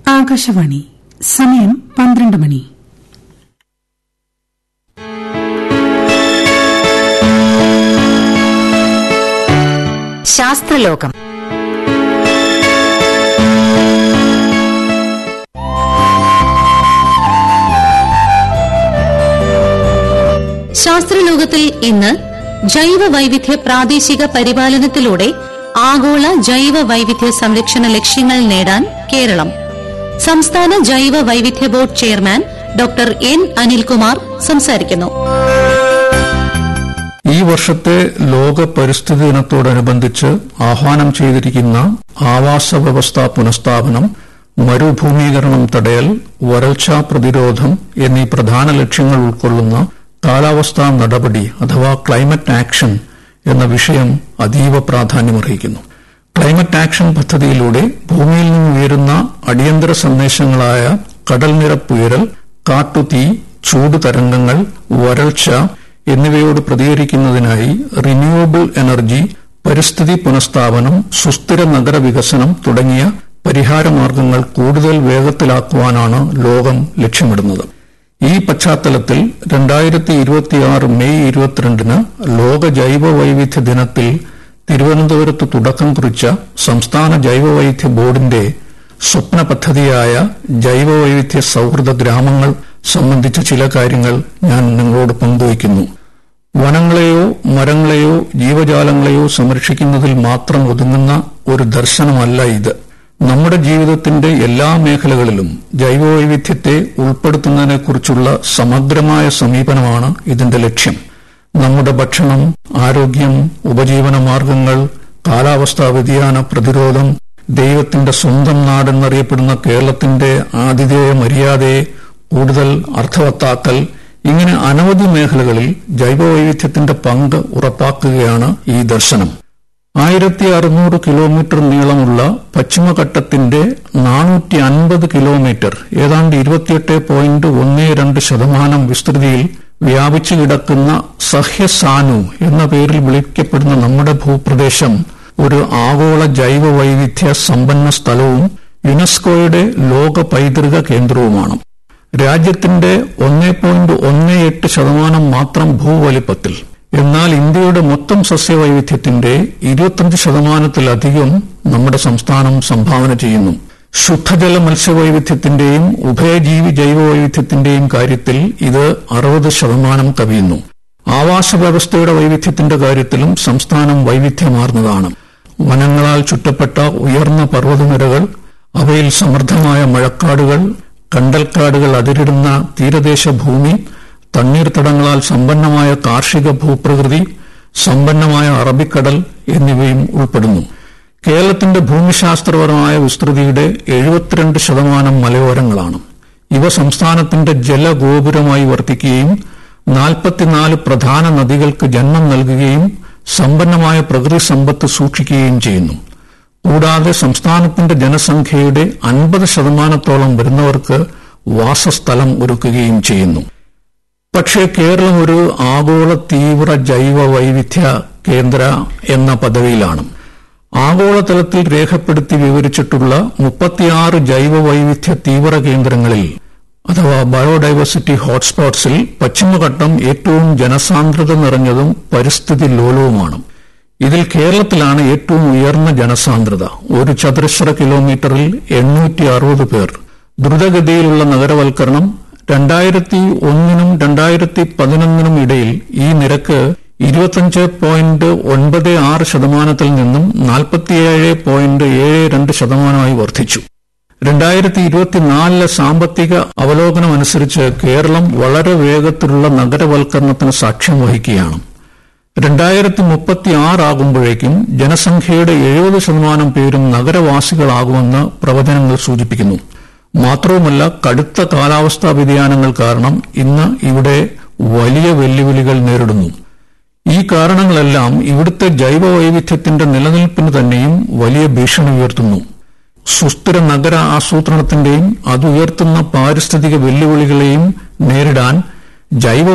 ആകാശവാണി സമയം പന്ത്രണ്ട് മണി ശാസ്ത്രലോകം ശാസ്ത്രലോകത്തിൽ ഇന്ന് ജൈവ വൈവിധ്യ പ്രാദേശിക പരിപാലനത്തിലൂടെ ആഗോള ജൈവ വൈവിധ്യ സംരക്ഷണ ലക്ഷ്യങ്ങൾ നേടാൻ കേരളം സംസ്ഥാന ജൈവ വൈവിധ്യ board chairman doctor N Anilkumar സംസാരിക്കുന്നു ഈ വർഷത്തെ ലോക പരിസ്ഥിതി ദിനത്തോടനുബന്ധിച്ച് ആഹ്വാനം ചെയ്തിരിക്കുന്ന ആവാസ വ്യവസ്ഥാ പുനഃസ്ഥാപനം മരുഭൂമീകരണം തടയൽ വരൾച്ചാ പ്രതിരോധം എന്നീ പ്രധാന ലക്ഷ്യങ്ങൾ ഉൾക്കൊള്ളുന്ന കാലാവസ്ഥാ നടപടി അഥവാ ക്ലൈമറ്റ് ആക്ഷൻ എന്ന വിഷയം അതീവ പ്രാധാന്യമർഹിക്കുന്നു ക്ലൈമറ്റ് ആക്ഷൻ പദ്ധതിയിലൂടെ ഭൂമിയിൽ നിന്ന് ഉയരുന്ന അടിയന്തര സന്ദേശങ്ങളായ കടൽനിരപ്പുയരൽ കാട്ടുതീ ചൂട് തരംഗങ്ങൾ വരൾച്ച എന്നിവയോട് പ്രതികരിക്കുന്നതിനായി റിന്യൂവബിൾ എനർജി പരിസ്ഥിതി പുനഃസ്ഥാപനം സുസ്ഥിര നഗര വികസനം തുടങ്ങിയ പരിഹാരമാർഗങ്ങൾ കൂടുതൽ വേഗത്തിലാക്കുവാനാണ് ലോകം ലക്ഷ്യമിടുന്നത് ഈ പശ്ചാത്തലത്തിൽ രണ്ടായിരത്തി ഇരുപത്തിയാറ് മെയ് ഇരുപത്തിരണ്ടിന് ലോക ജൈവ വൈവിധ്യ ദിനത്തിൽ തിരുവനന്തപുരത്ത് തുടക്കം കുറിച്ച സംസ്ഥാന ജൈവവൈവിധ്യ ബോർഡിന്റെ സ്വപ്ന പദ്ധതിയായ ജൈവവൈവിധ്യ സൌഹൃദ ഗ്രാമങ്ങൾ സംബന്ധിച്ച ചില കാര്യങ്ങൾ ഞാൻ നിങ്ങളോട് പങ്കുവയ്ക്കുന്നു വനങ്ങളെയോ മരങ്ങളെയോ ജീവജാലങ്ങളെയോ സംരക്ഷിക്കുന്നതിൽ മാത്രം ഒതുങ്ങുന്ന ഒരു ദർശനമല്ല ഇത് നമ്മുടെ ജീവിതത്തിന്റെ എല്ലാ മേഖലകളിലും ജൈവവൈവിധ്യത്തെ ഉൾപ്പെടുത്തുന്നതിനെക്കുറിച്ചുള്ള സമഗ്രമായ സമീപനമാണ് ഇതിന്റെ ലക്ഷ്യം നമ്മുടെ ഭക്ഷണം ആരോഗ്യം ഉപജീവന മാർഗങ്ങൾ കാലാവസ്ഥാ വ്യതിയാന പ്രതിരോധം ദൈവത്തിന്റെ സ്വന്തം നാടെന്നറിയപ്പെടുന്ന കേരളത്തിന്റെ ആതിഥേയ മര്യാദയെ കൂടുതൽ അർത്ഥവത്താക്കൽ ഇങ്ങനെ അനവധി മേഖലകളിൽ ജൈവവൈവിധ്യത്തിന്റെ പങ്ക് ഉറപ്പാക്കുകയാണ് ഈ ദർശനം ആയിരത്തി അറുന്നൂറ് കിലോമീറ്റർ നീളമുള്ള പശ്ചിമഘട്ടത്തിന്റെ നാനൂറ്റി അൻപത് കിലോമീറ്റർ ഏതാണ്ട് ഇരുപത്തിയെട്ട് പോയിന്റ് ഒന്ന് രണ്ട് ശതമാനം വിസ്തൃതിയിൽ വ്യാപിച്ചു കിടക്കുന്ന സഹ്യസാനു എന്ന പേരിൽ വിളിക്കപ്പെടുന്ന നമ്മുടെ ഭൂപ്രദേശം ഒരു ആഗോള ജൈവ വൈവിധ്യ സമ്പന്ന സ്ഥലവും യുനെസ്കോയുടെ ലോക പൈതൃക കേന്ദ്രവുമാണ് രാജ്യത്തിന്റെ ഒന്നേ പോയിന്റ് ഒന്ന് എട്ട് ശതമാനം മാത്രം ഭൂവലിപ്പത്തിൽ എന്നാൽ ഇന്ത്യയുടെ മൊത്തം സസ്യവൈവിധ്യത്തിന്റെ ഇരുപത്തിയഞ്ച് ശതമാനത്തിലധികം നമ്മുടെ സംസ്ഥാനം സംഭാവന ചെയ്യുന്നു ശുദ്ധജല മത്സ്യവൈവിധ്യത്തിന്റെയും ഉഭയജീവി ജൈവവൈവിധ്യത്തിന്റെയും കാര്യത്തിൽ ഇത് അറുപത് ശതമാനം കവിയുന്നു ആവാസ വ്യവസ്ഥയുടെ വൈവിധ്യത്തിന്റെ കാര്യത്തിലും സംസ്ഥാനം വൈവിധ്യമാർന്നതാണ് വനങ്ങളാൽ ചുറ്റപ്പെട്ട ഉയർന്ന പർവ്വതനിരകൾ അവയിൽ സമൃദ്ധമായ മഴക്കാടുകൾ കണ്ടൽക്കാടുകൾ അതിരിടുന്ന തീരദേശ ഭൂമി തണ്ണീർത്തടങ്ങളാൽ സമ്പന്നമായ കാർഷിക ഭൂപ്രകൃതി സമ്പന്നമായ അറബിക്കടൽ എന്നിവയും ഉൾപ്പെടുന്നു കേരളത്തിന്റെ ഭൂമിശാസ്ത്രപരമായ വിസ്തൃതിയുടെ എഴുപത്തിരണ്ട് ശതമാനം മലയോരങ്ങളാണ് ഇവ സംസ്ഥാനത്തിന്റെ ജലഗോപുരമായി വർത്തിക്കുകയും നാൽപ്പത്തിനാല് പ്രധാന നദികൾക്ക് ജന്മം നൽകുകയും സമ്പന്നമായ പ്രകൃതി സമ്പത്ത് സൂക്ഷിക്കുകയും ചെയ്യുന്നു കൂടാതെ സംസ്ഥാനത്തിന്റെ ജനസംഖ്യയുടെ അൻപത് ശതമാനത്തോളം വരുന്നവർക്ക് വാസസ്ഥലം ഒരുക്കുകയും ചെയ്യുന്നു പക്ഷേ കേരളം ഒരു ആഗോള തീവ്ര ജൈവ വൈവിധ്യ കേന്ദ്ര എന്ന പദവിയിലാണ് ആഗോളതലത്തിൽ രേഖപ്പെടുത്തി വിവരിച്ചിട്ടുള്ള മുപ്പത്തിയാറ് ജൈവ വൈവിധ്യ തീവ്ര കേന്ദ്രങ്ങളിൽ അഥവാ ബയോഡൈവേഴ്സിറ്റി ഹോട്ട്സ്പോട്ട്സിൽ പശ്ചിമഘട്ടം ഏറ്റവും ജനസാന്ദ്രത നിറഞ്ഞതും പരിസ്ഥിതി ലോലവുമാണ് ഇതിൽ കേരളത്തിലാണ് ഏറ്റവും ഉയർന്ന ജനസാന്ദ്രത ഒരു ചതുരശ്ര കിലോമീറ്ററിൽ എണ്ണൂറ്റി അറുപത് പേർ ദ്രുതഗതിയിലുള്ള നഗരവൽക്കരണം രണ്ടായിരത്തി ഒന്നിനും രണ്ടായിരത്തി പതിനൊന്നിനും ഇടയിൽ ഈ നിരക്ക് ഇരുപത്തിയഞ്ച് പോയിന്റ് ഒൻപത് ആറ് ശതമാനത്തിൽ നിന്നും നാൽപ്പത്തിയേഴ് പോയിന്റ് ഏഴ് രണ്ട് ശതമാനമായി വർദ്ധിച്ചു രണ്ടായിരത്തി ഇരുപത്തിനാലിലെ സാമ്പത്തിക അവലോകനമനുസരിച്ച് കേരളം വളരെ വേഗത്തിലുള്ള നഗരവൽക്കരണത്തിന് സാക്ഷ്യം വഹിക്കുകയാണ് രണ്ടായിരത്തി മുപ്പത്തി ആറാകുമ്പോഴേക്കും ജനസംഖ്യയുടെ എഴുപത് ശതമാനം പേരും നഗരവാസികളാകുമെന്ന് പ്രവചനങ്ങൾ സൂചിപ്പിക്കുന്നു മാത്രവുമല്ല കടുത്ത കാലാവസ്ഥാ വ്യതിയാനങ്ങൾ കാരണം ഇന്ന് ഇവിടെ വലിയ വെല്ലുവിളികൾ നേരിടുന്നു ഈ കാരണങ്ങളെല്ലാം ഇവിടുത്തെ ജൈവ വൈവിധ്യത്തിന്റെ നിലനിൽപ്പിന് തന്നെയും വലിയ ഭീഷണി ഉയർത്തുന്നു സുസ്ഥിര നഗര ആസൂത്രണത്തിന്റെയും അതുയർത്തുന്ന പാരിസ്ഥിതിക വെല്ലുവിളികളെയും നേരിടാൻ ജൈവ